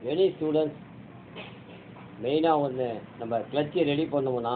any students மெயினாக ஒன்று நம்ம கிளட்சை ரெடி பண்ணோம்னா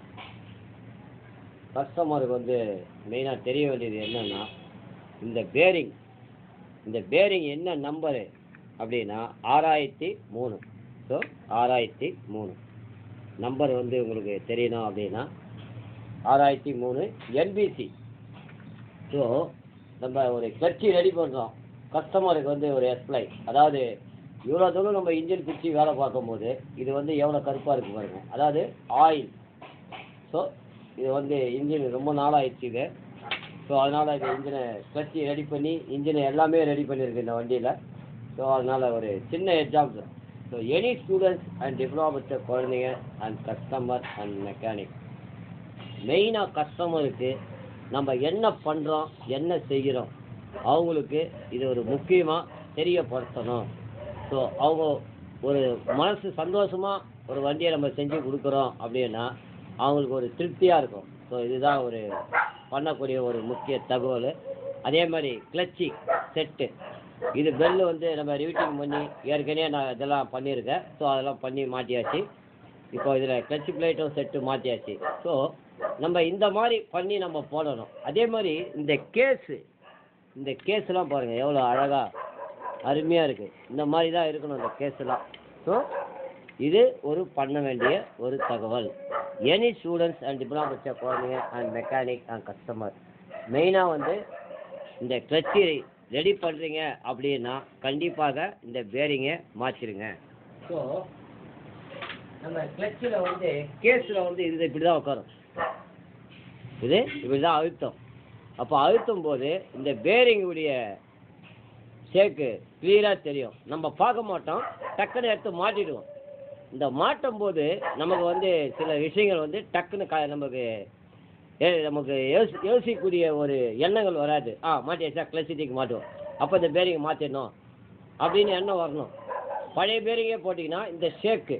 கஸ்டமருக்கு வந்து மெயினாக தெரிய வேண்டியது என்னென்னா இந்த பேரிங் இந்த பேரிங் என்ன நம்பரு அப்படின்னா ஆறாயிரத்தி மூணு ஸோ ஆறாயிரத்தி மூணு நம்பர் வந்து உங்களுக்கு தெரியணும் அப்படின்னா ஆறாயிரத்தி மூணு என்பிசி ஸோ நம்ம ஒரு கிளட்சி ரெடி பண்ணுறோம் கஸ்டமருக்கு வந்து ஒரு எஸ்ப்ளை அதாவது இவ்வளோ தூரம் நம்ம இன்ஜின் பிடிச்சி வேலை பார்க்கும்போது இது வந்து எவ்வளோ கருப்பாக இருக்கு பாருங்க அதாவது ஆயில் ஸோ இது வந்து இன்ஜின் ரொம்ப நாள் ஆயிடுச்சு இது ஸோ அதனால் இந்த இன்ஜினை கிளட்சி ரெடி பண்ணி இன்ஜினை எல்லாமே ரெடி பண்ணியிருக்கு இந்த வண்டியில் ஸோ அதனால் ஒரு சின்ன example so any students and diploma குழந்தைங்க அண்ட் கஸ்டமர் அண்ட் மெக்கானிக் மெயினாக கஸ்டமருக்கு நம்ம என்ன பண்ணுறோம் என்ன செய்கிறோம் அவங்களுக்கு இது ஒரு முக்கியமாக தெரியப்படுத்தணும் ஸோ அவங்க ஒரு மனசு சந்தோஷமாக ஒரு வண்டியை நம்ம செஞ்சு கொடுக்குறோம் அப்படின்னா அவங்களுக்கு ஒரு திருப்தியாக இருக்கும் ஸோ இதுதான் ஒரு பண்ணக்கூடிய ஒரு முக்கிய தகவல் அதே மாதிரி கிளட்சி செட்டு இது பெல்லு வந்து நம்ம ரிவிட்டிங் பண்ணி ஏற்கனவே நான் இதெல்லாம் பண்ணியிருக்கேன் ஸோ அதெல்லாம் பண்ணி மாட்டியாச்சு இப்போ இதில் கிளட்சி பிளேட்டும் செட்டு மாட்டியாச்சு ஸோ நம்ம இந்த மாதிரி பண்ணி நம்ம போடணும் அதே மாதிரி இந்த கேஸு இந்த கேஸ்லாம் பாருங்கள் எவ்வளோ அழகாக அருமையாக இருக்குது இந்த மாதிரி தான் இருக்கணும் இந்த கேஸ்லாம் ஸோ இது ஒரு பண்ண வேண்டிய ஒரு தகவல் எனி ஸ்டூடெண்ட்ஸ் அண்ட் டிப்ளமா படித்த குழந்தைங்க அண்ட் மெக்கானிக் அண்ட் கஸ்டமர் மெயினாக வந்து இந்த கிளட்சி ரெடி பண்ணுறீங்க அப்படின்னா கண்டிப்பாக இந்த பேரிங்கை மாற்றிடுங்க ஸோ நம்ம கிளட்சில் வந்து கேஸில் வந்து இது இப்படி தான் உட்காரும் இது இப்படி தான் அழுத்தம் அப்போ அழுத்தும் போது இந்த பேரிங்குடைய ஷேக்கு கிளியராக தெரியும் நம்ம பார்க்க மாட்டோம் டக்குன்னு எடுத்து மாட்டிடுவோம் இந்த மாட்டும் போது நமக்கு வந்து சில விஷயங்கள் வந்து டக்குன்னு க நமக்கு ஏ நமக்கு யோசி யோசிக்கக்கூடிய ஒரு எண்ணங்கள் வராது ஆ மாட்டியாச்சா கிளச்சிட்டிக்கு மாட்டுவோம் அப்போ இந்த பேரிங்கை மாற்றிடணும் அப்படின்னு எண்ணம் வரணும் பழைய பேரிங்கே போட்டிங்கன்னா இந்த ஷேக்கு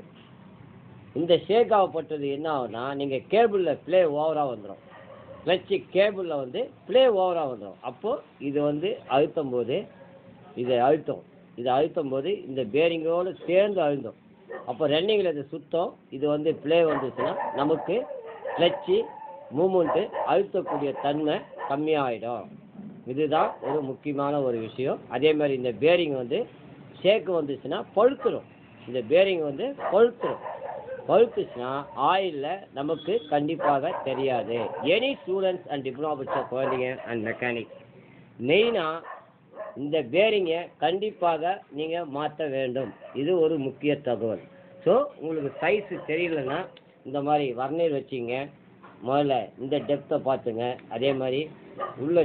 இந்த ஷேக் ஆகப்பட்டது என்ன ஆகும்னா நீங்கள் கேபிளில் ப்ளே ஓவராக வந்துடும் கிளச்சி கேபிளில் வந்து ப்ளே ஓவராக வந்துடும் அப்போது இது வந்து அழுத்தும் போது இதை அழுத்தம் இதை அழுத்தும் போது இந்த பேரிங்கோடு சேர்ந்து அழுத்தம் அப்போ ரன்னிங்கில் இது சுத்தம் இது வந்து ப்ளே வந்துச்சுன்னா நமக்கு கிளச்சி மூமெண்ட்டு அழுத்தக்கூடிய தன்மை கம்மியாகிடும் இதுதான் ஒரு முக்கியமான ஒரு விஷயம் அதே மாதிரி இந்த பேரிங் வந்து ஷேக்கு வந்துச்சுன்னா பழுத்துரும் இந்த பேரிங் வந்து பழுத்துரும் பழுத்துச்சுன்னா ஆயிலில் நமக்கு கண்டிப்பாக தெரியாது எனி ஸ்டூடெண்ட்ஸ் அண்ட் டிப்ளமா படித்த குழந்தைங்க அண்ட் மெக்கானிக் மெயினாக இந்த பேரிங்கை கண்டிப்பாக நீங்கள் மாற்ற வேண்டும் இது ஒரு முக்கிய தகவல் ஸோ உங்களுக்கு சைஸு தெரியலன்னா இந்த மாதிரி வர்ணீர் வச்சிங்க முதல்ல இந்த டெப்த்தை பார்த்துங்க அதே மாதிரி உள்ள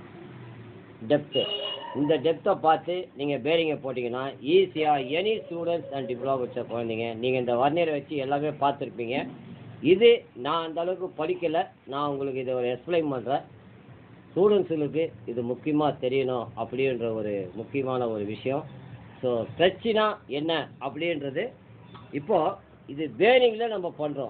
டெப்த்து இந்த டெப்த்தை பார்த்து நீங்கள் பேரிங்கை போட்டிங்கன்னா ஈஸியாக எனி ஸ்டூடெண்ட்ஸ் அண்ட் டிப்ளமா படித்த குழந்தைங்க நீங்கள் இந்த வர்ணீரை வச்சு எல்லாமே பார்த்துருப்பீங்க இது நான் அந்த அளவுக்கு படிக்கலை நான் உங்களுக்கு இதை ஒரு எக்ஸ்பிளைன் பண்ணுறேன் ஸ்டூடெண்ட்ஸுங்களுக்கு இது முக்கியமாக தெரியணும் அப்படின்ற ஒரு முக்கியமான ஒரு விஷயம் ஸோ பிரச்சனை என்ன அப்படின்றது இப்போது இது பேரிங்கில் நம்ம பண்ணுறோம்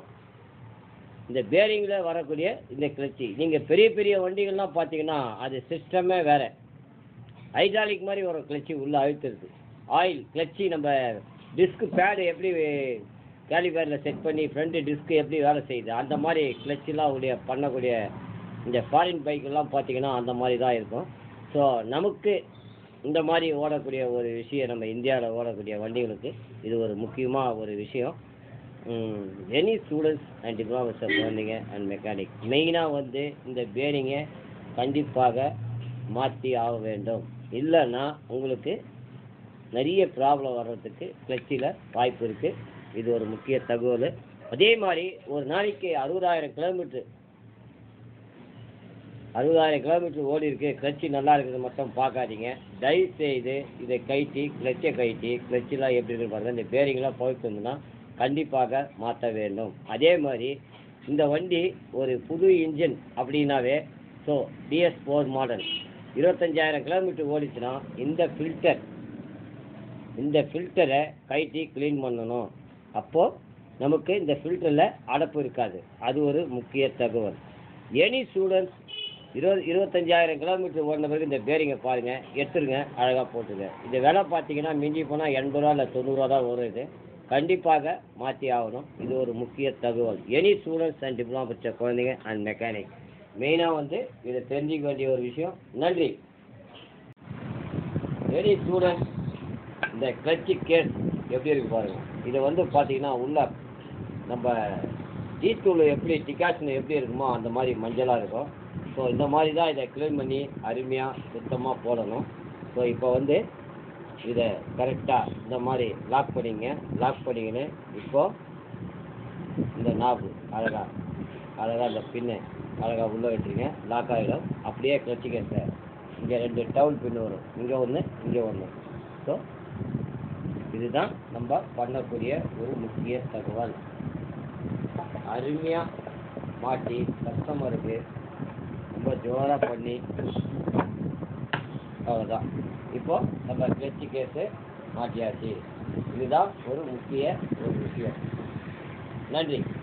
இந்த பேரிங்கில் வரக்கூடிய இந்த கிளச்சி நீங்கள் பெரிய பெரிய வண்டிகள்லாம் பார்த்தீங்கன்னா அது சிஸ்டமே வேறு ஹைட்ராலிக் மாதிரி ஒரு கிளச்சி உள்ளே அழுத்துறது ஆயில் கிளச்சி நம்ம டிஸ்க் பேடு எப்படி கேலிபேரில் செட் பண்ணி ஃப்ரண்ட்டு டிஸ்க்கு எப்படி வேலை செய்யுது அந்த மாதிரி கிளச்சிலாம் உடைய பண்ணக்கூடிய இந்த ஃபாரின் பைக்கெல்லாம் பார்த்தீங்கன்னா அந்த மாதிரி தான் இருக்கும் ஸோ நமக்கு இந்த மாதிரி ஓடக்கூடிய ஒரு விஷயம் நம்ம இந்தியாவில் ஓடக்கூடிய வண்டிகளுக்கு இது ஒரு முக்கியமாக ஒரு விஷயம் எனி ஸ்டூடெண்ட்ஸ் அண்ட் டிப்ளமா குழந்தைங்க அண்ட் மெக்கானிக் மெயினாக வந்து இந்த பேரிங்கை கண்டிப்பாக மாற்றி ஆக வேண்டும் இல்லைன்னா உங்களுக்கு நிறைய ப்ராப்ளம் வர்றதுக்கு கிளச்சியில் வாய்ப்பு இருக்குது இது ஒரு முக்கிய தகவல் அதே மாதிரி ஒரு நாளைக்கு அறுபதாயிரம் கிலோமீட்ரு அறுபதாயிரம் கிலோமீட்டர் ஓடி இருக்கு கிளச்சு நல்லா இருக்கிறது மட்டும் பார்க்காதீங்க தயவு செய்து இதை கைட்டி கிளச்சை கைட்டி கிளச்செலாம் எப்படி இருக்கு பாருங்க இந்த பேரிங்லாம் போயிட்டுருந்துன்னா கண்டிப்பாக மாற்ற வேண்டும் அதே மாதிரி இந்த வண்டி ஒரு புது இன்ஜின் அப்படின்னாவே ஸோ டிஎஸ் ஃபோர் மாடல் இருபத்தஞ்சாயிரம் கிலோமீட்டர் ஓடிச்சுன்னா இந்த ஃபில்டர் இந்த ஃபில்டரை கைட்டி க்ளீன் பண்ணணும் அப்போது நமக்கு இந்த ஃபில்டரில் அடப்பு இருக்காது அது ஒரு முக்கிய தகவல் எனி ஸ்டூடெண்ட்ஸ் இருபது இருபத்தஞ்சாயிரம் கிலோமீட்டர் ஓடின பிறகு இந்த பேரிங்கை பாருங்கள் எடுத்துருங்க அழகாக போட்டுருங்க இந்த விலை பார்த்தீங்கன்னா மிஞ்சி போனால் எண்பது ரூபா இல்லை தொண்ணூறுரூவா தான் வரும் இது கண்டிப்பாக மாற்றி ஆகணும் இது ஒரு முக்கிய தகவல் எனி ஸ்டூடெண்ட்ஸ் அண்ட் டிப்ளமா படித்த குழந்தைங்க அண்ட் மெக்கானிக் மெயினாக வந்து இதை தெரிஞ்சிக்க வேண்டிய ஒரு விஷயம் நன்றி எனி ஸ்டூடெண்ட்ஸ் இந்த கிளட்சி கேஸ் எப்படி இருக்கு பாருங்க இதை வந்து பார்த்தீங்கன்னா உள்ள நம்ம டீ தூள் எப்படி டிகாஷன் எப்படி இருக்குமோ அந்த மாதிரி மஞ்சளாக இருக்கும் ஸோ இந்த மாதிரி தான் இதை க்ளீன் பண்ணி அருமையாக சுத்தமாக போடணும் ஸோ இப்போ வந்து இதை கரெக்டாக இந்த மாதிரி லாக் பண்ணிங்க லாக் பண்ணிக்கின்னு இப்போ இந்த நாபு அழகா அழகாக இந்த பின்னு அழகாக உள்ளே வச்சுருங்க லாக் ஆகிடும் அப்படியே கிளச்சிக்க சார் இங்கே ரெண்டு டவுல் பின் வரும் இங்கே ஒன்று இங்கே ஒன்று ஸோ இதுதான் நம்ம பண்ணக்கூடிய ஒரு முக்கிய தகவல் அருமையாக மாட்டி கஸ்டமருக்கு ரொம்ப ஜோராக பண்ணி அவ்வளோதான் இப்போ நம்ம கிளச்சி கேஸு மாட்டியாச்சு இதுதான் ஒரு முக்கிய ஒரு விஷயம் நன்றி